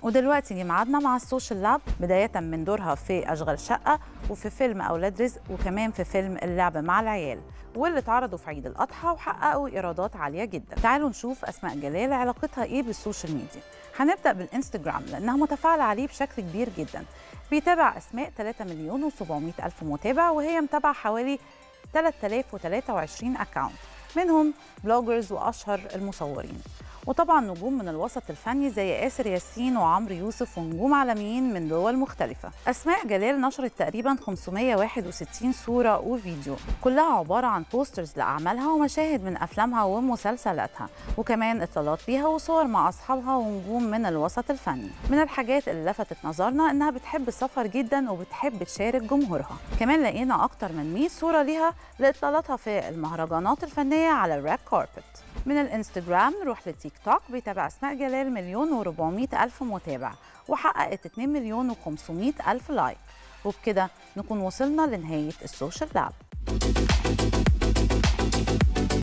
ودلوقتي جه ميعادنا مع السوشيال لاب بداية من دورها في أشغال شقة وفي فيلم أولاد رزق وكمان في فيلم اللعب مع العيال واللي اتعرضوا في عيد الأضحى وحققوا إيرادات عالية جدا تعالوا نشوف أسماء جلال علاقتها إيه بالسوشيال ميديا هنبدأ بالإنستجرام لأنها متفاعلة عليه بشكل كبير جدا بيتابع أسماء 3 مليون و700 ألف متابع وهي متابعة حوالي 3023 أكاونت منهم بلوجرز وأشهر المصورين وطبعا نجوم من الوسط الفني زي آسر ياسين وعمرو يوسف ونجوم عالميين من دول مختلفة أسماء جلال نشرت تقريبا 561 صورة وفيديو كلها عبارة عن بوسترز لأعمالها ومشاهد من أفلامها ومسلسلاتها وكمان اطلالات بيها وصور مع أصحابها ونجوم من الوسط الفني من الحاجات اللي لفتت نظرنا إنها بتحب السفر جدا وبتحب تشارك جمهورها كمان لقينا أكتر من 100 صورة ليها لإطلالاتها في المهرجانات الفنية على الريد كاربت من الانستجرام نروح لتيك توك بيتابع اسماء جلال مليون و400 الف متابع وحققت 2 مليون و500 الف لايك وبكده نكون وصلنا لنهايه السوشيال لاب